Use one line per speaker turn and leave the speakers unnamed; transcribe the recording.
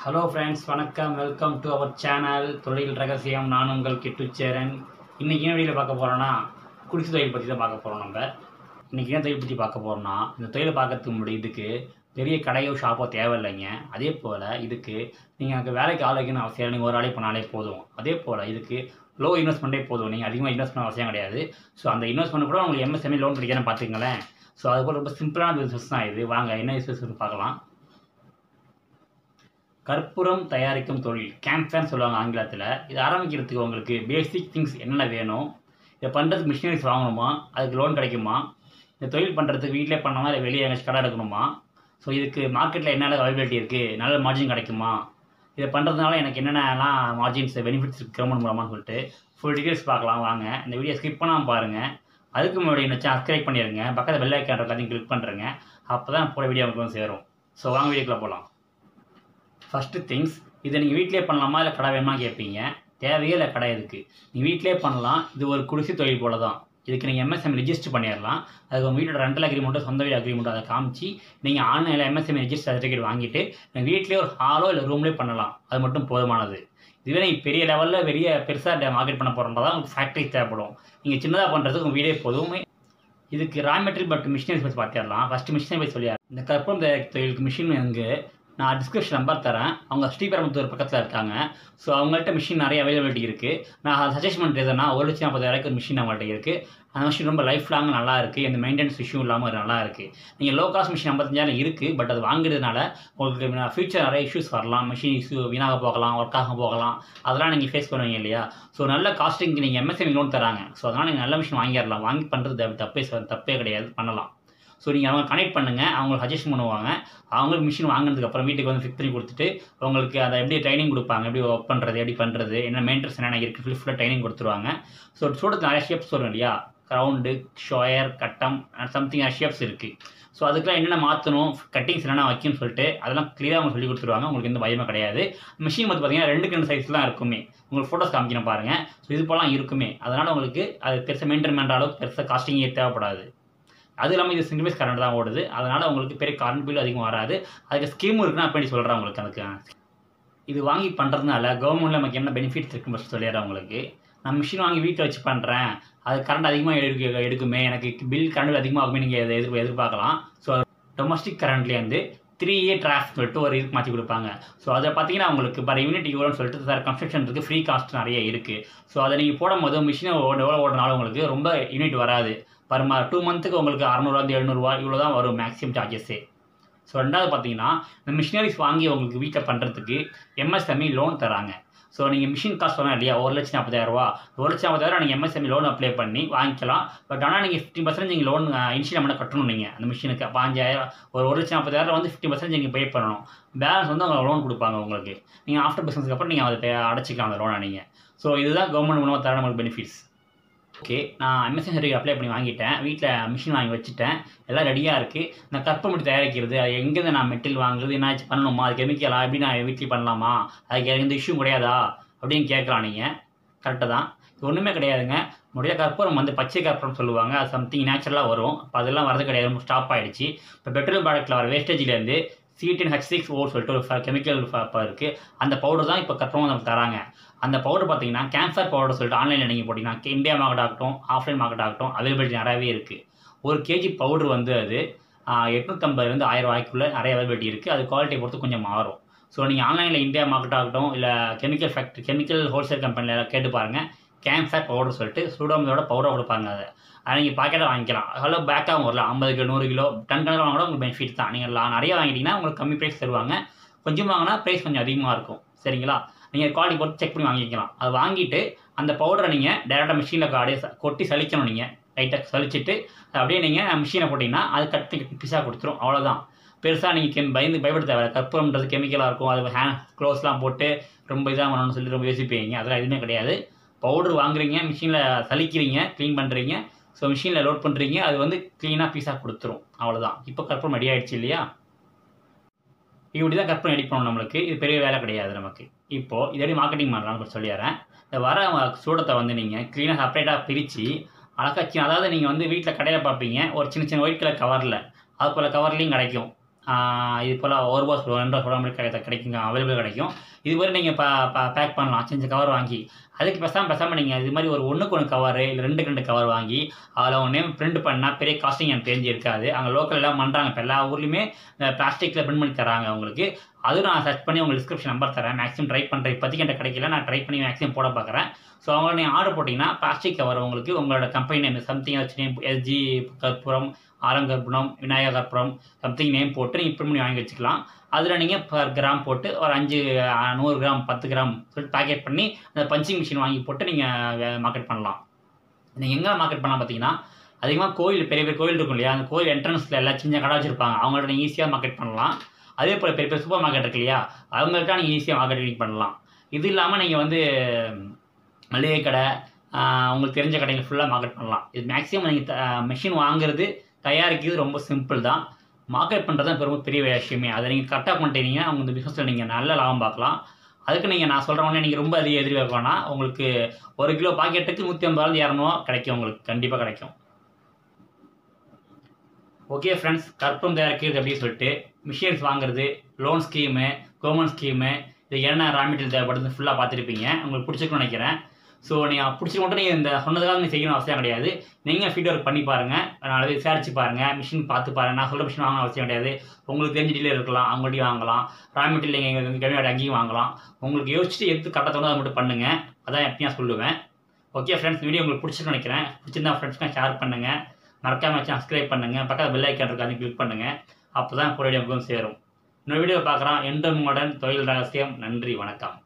hello friends வணக்கம் welcome to our channel தொழில் ரகசியம் நான் உங்கள் கிட்டுச்சேரன் இன்றைக்கி என்ன வீடியோவில் பார்க்க போகிறோன்னா குடிசை தொழில் பற்றி தான் பார்க்க போகிறோம் நம்ம இன்றைக்கி என்ன தொழில் பற்றி பார்க்க போகிறோம்னா இந்த தொழிலை பார்க்கறதுக்கு முன்னாடி இதுக்கு பெரிய கடையோ ஷாப்போ தேவையில்லைங்க அதே போல் இதுக்கு நீங்கள் அங்கே வேலைக்கு ஆள் வைக்கணும் அவசியம் இல்லை நீங்கள் ஒரு ஆளே பண்ணாலே போதும் அதே போல் இதுக்கு லோ இன்வெஸ்ட்மெண்ட்டே போதும் நீங்கள் அதிகமாக இன்வெஸ்ட் பண்ண அவசியம் கிடையாது ஸோ அந்த இன்வெஸ்ட்மெண்ட் கூட உங்களுக்கு எம்எஸ்எம்இ லோன் கிடைக்கணும் பார்த்துங்களேன் ஸோ அது போல் ரொம்ப சிம்பிளான பிஸ்னஸ் தான் இது வாங்க என்ன பிஸ்னஸ் பார்க்கலாம் கற்பூரம் தயாரிக்கும் தொழில் கேம்ப்ஃபேர்னு சொல்லுவாங்க ஆங்கிலத்தில் இது ஆரம்பிக்கிறதுக்கு உங்களுக்கு பேசிக் திங்ஸ் என்னென்ன வேணும் இதை பண்ணுறதுக்கு மிஷினரிஸ் வாங்கணுமா அதுக்கு லோன் கிடைக்குமா இந்த தொழில் பண்ணுறதுக்கு வீட்டிலே பண்ணணுமா இல்லை வெளியே எங்கேயாச்சும் கடை எடுக்கணுமா ஸோ இதுக்கு மார்க்கெட்டில் என்னென்ன அவைபிலிட்டி இருக்குது நல்ல மார்ஜின் கிடைக்குமா இதை பண்ணுறதுனால எனக்கு என்னென்னலாம் மார்ஜின்ஸ் பெனிஃபிட்ஸ் இருக்குது கவர்மெண்ட் மூலமான்னு சொல்லிட்டு ஃபுல் டீட்டெயில்ஸ் பார்க்கலாம் வாங்க இந்த வீடியோ ஸ்கிப் பண்ணாமல் பாருங்கள் அதுக்கு முன்னாடி என்ன சப்ஸ்கிரைப் பண்ணிடுங்க பக்கத்தில் பெல் ஐக்கான் எல்லாத்தையும் கிளிக் பண்ணுறேங்க அப்போ தான் போகிற வீடியோ உங்களுக்கு வந்து சேரும் ஸோ வாங்க வீடியோக்குள்ளே போகலாம் ஃபஸ்ட்டு திங்ஸ் இதை நீங்கள் வீட்டிலே பண்ணலாமா இல்லை கடை வேணுமா கேட்பீங்க தேவையே இல்லை கடை இதுக்கு நீங்கள் வீட்டிலே பண்ணலாம் இது ஒரு குடிசை தொழில் போல தான் இதுக்கு நீங்கள் எம்எஸ்எம் ரெஜிஸ்டர் பண்ணிடலாம் அதுக்கு உங்கள் வீட்டோட ரெண்டல் அக்ரிமெண்ட்டோ சொந்த வீடு அக்ரிமெண்ட்டோ அதை காமிச்சு நீங்கள் ஆன்லைனில் எம்எஸ்எம் ரெஜிஸ்டர் சர்டிஃபிகேட் வாங்கிட்டு நீங்கள் வீட்டிலே ஒரு ஹாலோ இல்லை ரூம்லேயே பண்ணலாம் அது மட்டும் போதுமானது இதுவே நீங்கள் பெரிய லெவலில் பெரிய பெருசாக மார்க்கெட் பண்ண போகிறதா தான் உங்களுக்கு ஃபேக்ட்ரி தேவைப்படும் நீங்கள் சின்னதாக பண்ணுறதுக்கு உங்கள் வீடே போதும் இதுக்கு ரா மெட்டீரியல் பட் மிஷினரி பற்றி பார்த்துடலாம் ஃபஸ்ட்டு மிஷினரி பற்றி சொல்லியார் இந்த கற்பம் தொழிலுக்கு மிஷின் எங்கே நான் டிஸ்கிரிப்ஷன் நம்பர் தரேன் அவங்க ஸ்ரீபெரும்புத்தூர் பக்கத்தில் இருக்காங்க ஸோ அவங்கள்ட்ட மிஷின் நிறைய அவைலபிலிட்டி இருக்குது நான் சஜஸ்ட் பண்ணுறது எதுனா ஒரு லட்சம் நாற்பதாயிரம் ஒரு மிஷின் அவங்கள்ட்ட இருக்குது அந்த மிஷின் ரொம்ப லைஃப் லாங் நல்லா இருக்குது எந்த மெயின்டெனன்ஸ் இஷ்யூ இல்லாமல் நல்லா இருக்குது நீங்கள் லோ காஸ்ட் மிஷின் ஐம்பத்தஞ்சாயிரம் இருக்குது பட் அது வாங்குறதுனால உங்களுக்கு ஃபியூச்சர் நிறைய இஷ்யூஸ் வரலாம் மிஷின் இஷ்யூ வீணாக போகலாம் ஒர்க் ஆக போகலாம் அதெல்லாம் நீங்கள் ஃபேஸ் பண்ணுவீங்க இல்லையா ஸோ நல்ல காஸ்டிங்க்கு நீங்கள் எம்எஸ்எம் லோன் தராங்க ஸோ அதனால் நீங்கள் நல்ல மிஷின் வாங்கிடலாம் வாங்கி பண்ணுறது தப்பே தப்பே கிடையாது பண்ணலாம் ஸோ நீங்கள் அவங்க கனெக்ட் பண்ணுங்கள் அவங்களுக்கு சஜஷன் பண்ணுவாங்க அவங்களுக்கு மிஷின் வாங்கினதுக்கு அப்புறம் வீட்டுக்கு வந்து ஃபிட் பண்ணி கொடுத்துட்டு உங்களுக்கு அதை எப்படி ட்ரைனிங் கொடுப்பாங்க எப்படி ஒர்க் பண்ணுறது எப்படி பண்ணுறது என்ன மெயின்டெனன்ஸ் என்னென்ன இருக்குது ஃபுல் ஃபுல்லாக ட்ரைனிங் கொடுத்துருவாங்க ஸோ சூடத்து நிறைய ஷேப்ஸ் வரும் இல்லையா ரவுண்டு ஷோயர் கட்டம் சம்திங் நிறைய ஷேப்ஸ் இருக்குது ஸோ அதுக்கெலாம் என்னென்ன மாற்றணும் கட்டிங்ஸ் என்னென்ன வைக்கணும்னு சொல்லிட்டு அதெல்லாம் கிளியராக அவங்க சொல்லி கொடுத்துருவாங்க உங்களுக்கு எந்த பயமே கிடையாது மிஷின் வந்து பார்த்தீங்கன்னா ரெண்டுக்கு ரெண்டு சைஸ்லாம் இருக்குமே உங்களுக்கு ஃபோட்டோஸ் காமிக்கணும் பாருங்கள் ஸோ இது போலாம் இருக்குமே அதனால் உங்களுக்கு அது பெருசாக மெயின்டைன் பண்ணுற அளவுக்கு பெருசாக காஸ்டிங்கே தேவைப்படாது அது இல்லாமல் இது சிங்கிள் பேஸ் கரண்ட் தான் ஓடுது அதனால் உங்களுக்கு பெரிய கரண்ட் பில் அதிகம் வராது அதுக்கு ஸ்கீமும் இருக்குன்னு அப்படி சொல்கிறேன் உங்களுக்கு அதுக்கு இது வாங்கி பண்ணுறதுனால கவர்மெண்ட்டில் நமக்கு என்ன பெனிஃபிட்ஸ் இருக்குன்னு ஃபஸ்ட் சொல்லிடுறேன் உங்களுக்கு நான் மிஷின் வாங்கி வீட்டில் வச்சு பண்ணுறேன் அது கரண்ட் அதிகமாக எடுக்க எடுக்குமே எனக்கு பில் கரண்ட் அதிகமாகுமே நீங்கள் எதை எதிர் எதிர்பார்க்கலாம் ஸோ டொமஸ்டிக் கரண்ட்லேருந்து த்ரீ இயர் டிராஃப்ட் சொல்லிட்டு ஒரு இதுக்கு மாற்றி கொடுப்பாங்க ஸோ அதை பார்த்தீங்கன்னா உங்களுக்கு பர் யூனிட் இவ்வளோன்னு சொல்லிட்டு சார் கன்ஸ்ட்ரக்ஷன் இருக்குது ஃப்ரீ காஸ்ட் நிறைய இருக்குது ஸோ அதை நீங்கள் போடும்போது மிஷினை ஓட எவ்வளோ ஓடுனாலும் உங்களுக்கு ரொம்ப யூனிட் வராது பர் மா டூ மந்த்துக்கு உங்களுக்கு அறநூறுவா எழுநூறுவா இவ்வளோ தான் வரும் மேக்ஸிமம் சார்ஜஸ்ஸே ஸோ ரெண்டாவது பார்த்தீங்கன்னா இந்த மிஷினரிஸ் வாங்கி உங்களுக்கு வீட்டில் பண்ணுறதுக்கு எம்எஸ்எம்இ லோன் தராங்க ஸோ நீங்கள் மிஷின் காஸ்ட் சொன்னால் இல்லையா ஒரு லட்சம் நாற்பதாயிரரூவா ஒரு லட்சம் நாற்பதாயிரம் நீங்கள் எம்எஸ்எம்இ லோன் அப்ளை பண்ணி வாங்கிக்கலாம் பட் ஆனால் நீங்கள் ஃபிஃப்டி பர்சன்ட் நீங்கள் லோன் இன்ஷியல் அமௌண்ட் கட்டணும் நீங்கள் அந்த மிஷினுக்கு பாஞ்சாயிரம் ஒரு ஒரு லட்சம் நாற்பதாயிரம் வந்து ஃபிஃப்டி பர்சன்ட் நீங்கள் பே பண்ணணும் பேலன்ஸ் வந்து அவங்க லோன் கொடுப்பாங்க உங்களுக்கு நீங்கள் ஆஃப்டர் பிஸ்னஸ்க்கு அப்புறம் நீங்கள் அதை அடைச்சிக்கலாம் அந்த லோனை நீங்கள் ஸோ இதுதான் கவர்மெண்ட் மூலமாக தர நம்மளுக்கு பெனிஃபிட்ஸ் ஓகே நான் எம்எஸ்என் சர்டிஃபிகேட் அப்ளை பண்ணி வாங்கிட்டேன் வீட்டில் மிஷின் வாங்கி வச்சுட்டேன் எல்லாம் ரெடியாக இருக்குது நான் கற்பை மட்டும் தயாரிக்கிறது அது எங்கேருந்து நான் மெட்டீரியல் வாங்குறது என்னாச்சு பண்ணணுமா அது கெமிக்கலா எப்படி நான் வீட்டில் பண்ணலாமா அதுக்கு எந்த இஷ்யூ கிடையாதா அப்படின்னு கேட்கலாம் நீங்கள் கரெக்டாக தான் இது ஒன்றுமே கிடையாதுங்க முடிய கற்பூரம் வந்து பச்சை கற்பூரம் சொல்லுவாங்க அது சம்திங் நேச்சுரலாக வரும் இப்போ அதெல்லாம் வரது கிடையாது ஸ்டாப் ஆகிடுச்சு இப்போ பெட்ரோல் ப்ராடக்ட்டில் வர வேஸ்டேஜ்லேருந்து சிடிஎன் ஹெச் சிக்ஸ் ஓர் சொல்லிட்டு ஒரு கெமிக்கல் இருக்குது அந்த பவுடர் தான் இப்போ கற்பூரம் நமக்கு தராங்க அந்த பவுடர் பார்த்தீங்கன்னா கேன்சர் பவுடர் சொல்லிட்டு ஆன்லைனில் நீங்கள் போட்டிங்கன்னா இந்தியா மார்க்கெட் ஆகட்டும் ஆஃப்லைன் மார்க்கெட் ஆகட்டும் அவைலபிலிட்டி நிறையவே இருக்குது ஒரு கேஜி பவுடர் வந்து அது எட்நூற்றம்பதுலேருந்து ஆயிரம் ரூபாய்க்குள்ளே நிறைய அவைலபிலிட்டி இருக்குது அது குவாலிட்டியை பொறுத்து கொஞ்சம் மாறும் ஸோ நீங்கள் ஆன்லைனில் இந்தியா மார்க்கெட் ஆகட்டும் இல்லை கெமிக்கல் ஃபேக்ட்ரி கெமிக்கல் ஹோல்சேல் கம்பெனியில் கேட்டு பாருங்கள் கேன்சர் பவுடர் சொல்லிட்டு சூடோமோட பவுடர் கொடுப்பாங்க அதை அதை நீங்கள் பாக்கெட்டாக வாங்கிக்கலாம் அதில் பேக்காகவும் வரலாம் ஐம்பது கிலோ நூறு கிலோ டன் கணக்கில் வாங்கினா உங்களுக்கு பெனிஃபிட் தான் நீங்கள் நிறைய வாங்கிட்டீங்கன்னா உங்களுக்கு கம்மி ப்ரைஸ் தருவாங்க கொஞ்சம் வாங்கினா ப்ரைஸ் கொஞ்சம் அதிகமாக இருக்கும் சரிங்களா நீங்கள் குவாலிட்டி பொறுத்து செக் பண்ணி வாங்கிக்கலாம் அது வாங்கிட்டு அந்த பவுடரை நீங்கள் டேரெக்டாக மிஷினில் அப்படியே கொட்டி சலிக்கணும் நீங்கள் லைட்டாக சலிச்சிட்டு அப்படியே நீங்கள் மிஷினை போட்டிங்கன்னா அது கட் பிஸாக கொடுத்துரும் அவ்வளோதான் பெருசாக நீங்கள் கெம் பயந்து பயப்பட தேவை கற்பூரம்ன்றது கெமிக்கலாக இருக்கும் அது ஹேண்ட் க்ளோஸ்லாம் போட்டு ரொம்ப இதாக பண்ணணும்னு சொல்லி ரொம்ப யோசிப்பீங்க அதெல்லாம் எதுவுமே கிடையாது பவுடர் வாங்குறீங்க மிஷினில் சலிக்கிறீங்க க்ளீன் பண்ணுறீங்க ஸோ மிஷினில் லோட் பண்ணுறீங்க அது வந்து க்ளீனாக பீஸாக கொடுத்துரும் அவ்வளோதான் இப்போ கற்பூரம் ரெடி ஆகிடுச்சு இல்லையா இப்படி தான் கற்பனை எடிட் பண்ணணும் நம்மளுக்கு இது பெரிய வேலை கிடையாது நமக்கு இப்போது இது எப்படி மார்க்கெட்டிங் பண்ணலாம்னு சொல்லிடுறேன் இந்த வர சூடத்தை வந்து நீங்கள் க்ளீனாக செப்பரேட்டாக பிரித்து அழகாக அதாவது நீங்கள் வந்து வீட்டில் கடையில் பார்ப்பீங்க ஒரு சின்ன சின்ன ஒயிட் கலர் கவரில் அது போல் கவர்லேயும் கிடைக்கும் இது போல் ஒரு ரூபா சொல்லுவோம் ரெண்டு ரூபா சொல்ல மாதிரி கிடை கிடைக்குங்க அவைலபிள் கிடைக்கும் இது மாதிரி நீங்கள் ப பேக் பண்ணலாம் சின்ன கவர் வாங்கி அதுக்கு பேசாமல் பேசாமல் நீங்கள் இது மாதிரி ஒரு ஒன்றுக்கு ஒன்று கவரு இல்லை ரெண்டுக்கு ரெண்டு கவர் வாங்கி அதில் உங்கள் நேம் பிரிண்ட் பண்ணால் பெரிய காஸ்டிங் எனக்கு தெரிஞ்சு இருக்காது அங்கே லோக்கல் எல்லாம் பண்ணுறாங்க இப்போ எல்லா ஊர்லேயுமே பிளாஸ்டிக்கில் பிரிண்ட் பண்ணி தராங்க உங்களுக்கு அதுவும் நான் சர்ச் பண்ணி உங்களுக்கு டிஸ்கிரிப்ஷன் நம்பர் தரேன் மேக்ஸிமம் ட்ரை பண்ணுறேன் இப்போதைக்கு என்கிட்ட கிடைக்கல நான் ட்ரை பண்ணி மேக்ஸிமம் போட பார்க்குறேன் ஸோ அவங்க நீங்கள் ஆர்டர் போட்டிங்கன்னா பிளாஸ்டிக் கவர் உங்களுக்கு உங்களோட கம்பெனி நேம் சம்திங் வச்சு நேம் எஸ்ஜி கற்பூரம் ஆலங்கற்புரம் விநாயகர் கற்பூரம் சம்திங் நேம் போட்டு நீங்கள் பிரிண்ட் பண்ணி வாங்கி வச்சுக்கலாம் அதில் நீங்கள் பர் கிராம் போட்டு ஒரு அஞ்சு அஹ், நூறு கிராம் பத்து கிராம் சொல்லிட்டு பேக்கெட் பண்ணி அந்த பஞ்சிங் மிஷின் வாங்கி போட்டு நீங்கள் மார்க்கெட் பண்ணலாம் நீங்கள் எங்கே மார்க்கெட் பண்ணலாம் பார்த்தீங்கன்னா அதிகமாக கோயில் பெரிய பெரிய கோயில் இருக்கும் இல்லையா அந்த கோயில் என்ட்ரன்ஸில் எல்லாம் சின்ன கடை வச்சுருப்பாங்க அவங்கள்ட்ட நீங்கள் ஈஸியாக மார்க்கெட் பண்ணலாம் அதே போல் பெரிய பெரிய சூப்பர் மார்க்கெட் இருக்கு இல்லையா அவங்கள்ட்ட நீங்கள் ஈஸியாக மார்க்கெட்டிங் பண்ணலாம் இது இல்லாமல் நீங்கள் வந்து மளிகை கடை ஆஹ், உங்களுக்கு தெரிஞ்ச கடைகள் ஃபுல்லாக மார்க்கெட் பண்ணலாம் இது மேக்ஸிமம் நீங்கள் மிஷின் வாங்குறது தயாரிக்கிறது ரொம்ப சிம்பிள் தான் மார்க்கெட் பண்ணுறது தான் ரொம்ப பெரிய விஷயமே அதை நீங்கள் கரெக்டாக பண்ணிட்டீங்கன்னா அவங்க இந்த பிஸ்னஸில் நீங்கள் நல்ல லாபம் பார்க்கலாம் அதுக்கு நீங்கள் நான் சொல்கிற உடனே நீங்கள் ரொம்ப அதிக எதிர்பார்க்க வேணாம் உங்களுக்கு ஒரு கிலோ பாக்கெட்டுக்கு நூற்றி ஐம்பது இரநூறுவா கிடைக்கும் உங்களுக்கு கண்டிப்பாக கிடைக்கும் ஓகே ஃப்ரெண்ட்ஸ் கற்பம் தயாரிக்கிறது அப்படின்னு சொல்லிட்டு மிஷின்ஸ் வாங்குறது லோன் ஸ்கீமு கவர்மெண்ட் ஸ்கீமு இது என்ன ரா மெட்டீரியல் தேவைப்படுது ஃபுல்லாக பார்த்துருப்பீங்க உங்களுக்கு பிடிச்சிருக்குன்னு நினைக்கிறேன் ஸோ நீங்கள் பிடிச்சிருக்க மட்டும் நீங்கள் இந்த சொன்னதுக்காக நீங்கள் செய்யணும் அவசியம் கிடையாது நீங்கள் ஃபீட் ஒர்க் பண்ணி பாருங்கள் நாலு பேர் விசாரிச்சு பாருங்கள் மிஷின் பார்த்து பாருங்கள் நான் சொல்கிற மிஷின் வாங்கணும் அவசியம் கிடையாது உங்களுக்கு தெரிஞ்ச டீலர் இருக்கலாம் அவங்கள்ட்டையும் வாங்கலாம் ரா மெட்டீரியல் நீங்கள் எங்கள் கம்மியாக அங்கேயும் வாங்கலாம் உங்களுக்கு யோசிச்சுட்டு எடுத்து கரெக்டாக தோணும் அதை மட்டும் பண்ணுங்கள் அதான் எப்பயும் சொல்லுவேன் ஓகே ஃப்ரெண்ட்ஸ் வீடியோ உங்களுக்கு பிடிச்சிருக்குன்னு நினைக்கிறேன் பிடிச்சிருந்தா ஃப்ரெண்ட்ஸ்க்கு ஷேர் பண்ணுங்கள் மறக்காம சப்ஸ்கிரைப் பண்ணுங்கள் பக்கத்தில் பெல் ஐக்கான் இருக்கு அதையும் கிளிக் பண்ணுங்கள் அப்போ தான் வீடியோ உங்களுக்கு சேரும் இன்னொரு வீடியோ பார்க்குறோம் எந்த மாடர்ன் தொழில் ரகசியம் நன்றி வணக்கம்